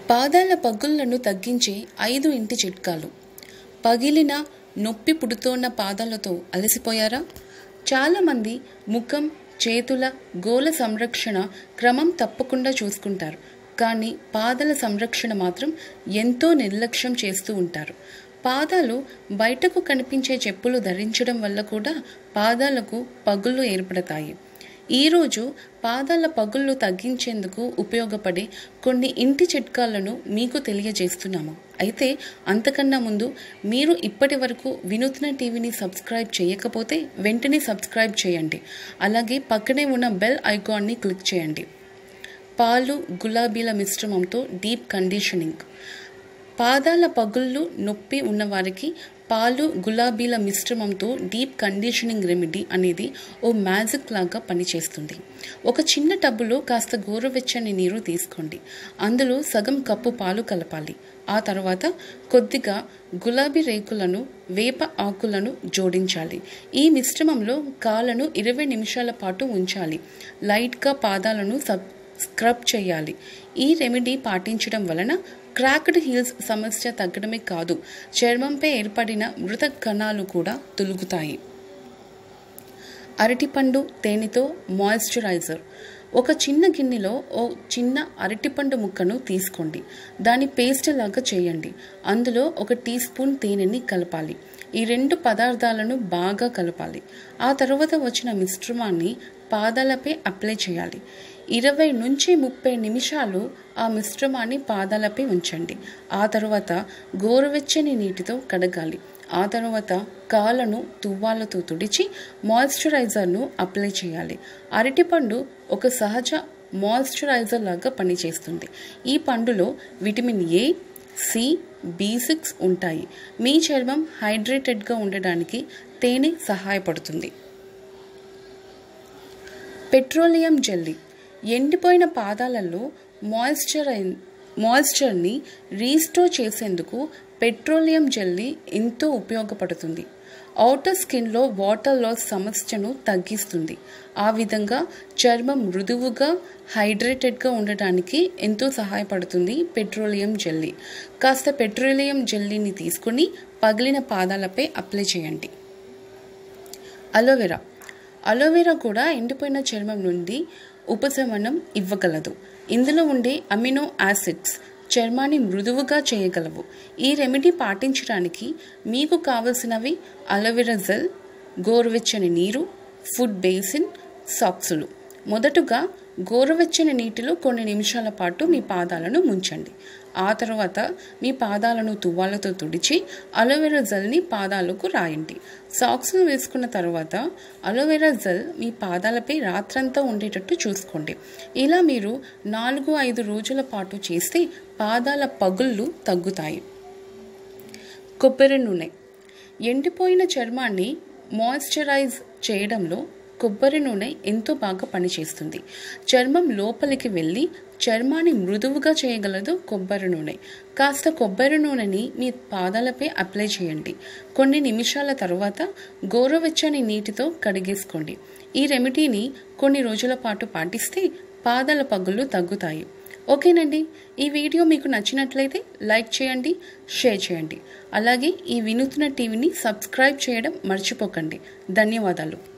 పాదాల పగుళ్లను తగ్గించే ఐదు ఇంటి చిట్కాలు పగిలిన నొప్పి పుడుతోన్న పాదాలతో అలసిపోయారా చాలామంది ముఖం చేతుల గోల సంరక్షణ క్రమం తప్పకుండా చూసుకుంటారు కానీ పాదాల సంరక్షణ మాత్రం ఎంతో నిర్లక్ష్యం చేస్తూ ఉంటారు పాదాలు బయటకు కనిపించే చెప్పులు ధరించడం వల్ల కూడా పాదాలకు పగుళ్ళు ఏర్పడతాయి ఈరోజు పాదాల పగుళ్ళు తగ్గించేందుకు ఉపయోగపడే కొన్ని ఇంటి చిట్కాలను మీకు తెలియజేస్తున్నాము అయితే అంతకన్నా ముందు మీరు ఇప్పటి వరకు వినూత్న టీవీని సబ్స్క్రైబ్ చేయకపోతే వెంటనే సబ్స్క్రైబ్ చేయండి అలాగే పక్కనే ఉన్న బెల్ ఐకాన్ని క్లిక్ చేయండి పాలు గులాబీల మిశ్రమంతో డీప్ కండిషనింగ్ పాదాల పగుళ్ళు నొప్పి ఉన్నవారికి పాలు గులాబీల మిశ్రమంతో డీప్ కండిషనింగ్ రెమెడీ అనేది ఓ మ్యాజిక్ లాగా పనిచేస్తుంది ఒక చిన్న టబ్బులో కాస్త గోరువెచ్చని నీరు తీసుకోండి అందులో సగం కప్పు పాలు కలపాలి ఆ తర్వాత కొద్దిగా గులాబీ రేకులను వేప ఆకులను జోడించాలి ఈ మిశ్రమంలో కాళ్ళను ఇరవై నిమిషాల పాటు ఉంచాలి లైట్గా పాదాలను సబ్ స్క్రబ్ చేయాలి ఈ రెమెడీ పాటించడం వలన క్రాక్డ్ హీల్స్ సమస్య తగ్గడమే కాదు చర్మంపై ఏర్పడిన మృత కణాలు కూడా తొలుగుతాయి అరటిపండు తేనెతో మాయిశ్చరైజర్ ఒక చిన్న గిన్నెలో ఓ చిన్న అరటిపండు ముక్కను తీసుకోండి దాని పేస్ట్ లాగా చేయండి అందులో ఒక టీ స్పూన్ తేనెని కలపాలి ఈ రెండు పదార్థాలను బాగా కలపాలి ఆ తర్వాత వచ్చిన మిశ్రమాన్ని పాదాలపై అప్లై చేయాలి ఇరవై నుంచి ముప్పై నిమిషాలు ఆ మిశ్రమాన్ని పాదాలపై ఉంచండి ఆ తర్వాత గోరువెచ్చని నీటితో కడగాలి ఆ తర్వాత కాళ్ళను తువ్వాలతో తుడిచి మాయిశ్చరైజర్ను అప్లై చేయాలి అరటిపండు ఒక సహజ మాయిశ్చరైజర్ లాగా పనిచేస్తుంది ఈ పండులో vitamin A C B six ఉంటాయి మీ చర్మం హైడ్రేటెడ్గా ఉండడానికి తేనె సహాయపడుతుంది పెట్రోలియం జెల్లీ ఎండిపోయిన పాదాలలో మాయిశ్చరై మాయిశ్చర్ని రీస్టోర్ చేసేందుకు పెట్రోలియం జెల్లీ ఎంతో ఉపయోగపడుతుంది ఔటర్ స్కిన్లో వాటర్ లాస్ సమస్యను తగ్గిస్తుంది ఆ విధంగా చర్మం మృదువుగా హైడ్రేటెడ్గా ఉండటానికి ఎంతో సహాయపడుతుంది పెట్రోలియం జెల్లీ కాస్త పెట్రోలియం జెల్లీని తీసుకుని పగిలిన పాదాలపై అప్లై చేయండి అలోవెరా అలోవెరా కూడా ఎండిపోయిన చర్మం నుండి ఉపశమనం ఇవ్వగలదు ఇందులో ఉండే అమినో యాసిడ్స్ చర్మాన్ని మృదువుగా చేయగలవు ఈ రెమెడీ పాటించడానికి మీకు కావలసినవి అలోవెరా జెల్ గోరువెచ్చని నీరు ఫుడ్ బేసిన్ సాక్సులు మొదటగా గోరువెచ్చని నీటిలో కొన్ని నిమిషాల పాటు మీ పాదాలను ముంచండి ఆ తర్వాత మీ పాదాలను తువ్వాలతో తుడిచి అలోవెరా జెల్ని పాదాలకు రాయండి సాక్స్ను వేసుకున్న తర్వాత అలోవెరా జెల్ మీ పాదాలపై రాత్రంతా ఉండేటట్టు చూసుకోండి ఇలా మీరు నాలుగు ఐదు రోజుల పాటు చేస్తే పాదాల పగుళ్ళు తగ్గుతాయి కొబ్బరి నూనె ఎండిపోయిన చర్మాన్ని మాయిశ్చరైజ్ చేయడంలో కొబ్బరి నూనె ఎంతో బాగా పనిచేస్తుంది చర్మం లోపలికి వెళ్ళి చర్మాన్ని మృదువుగా చేయగలదు కొబ్బరి నూనె కాస్త కొబ్బరి నూనెని మీ పాదాలపై అప్లై చేయండి కొన్ని నిమిషాల తర్వాత గోరువెచ్చని నీటితో కడిగేసుకోండి ఈ రెమెడీని కొన్ని రోజుల పాటు పాటిస్తే పాదాల పగుళ్ళు తగ్గుతాయి ఓకేనండి ఈ వీడియో మీకు నచ్చినట్లయితే లైక్ చేయండి షేర్ చేయండి అలాగే ఈ వినూత్న టీవీని సబ్స్క్రైబ్ చేయడం మర్చిపోకండి ధన్యవాదాలు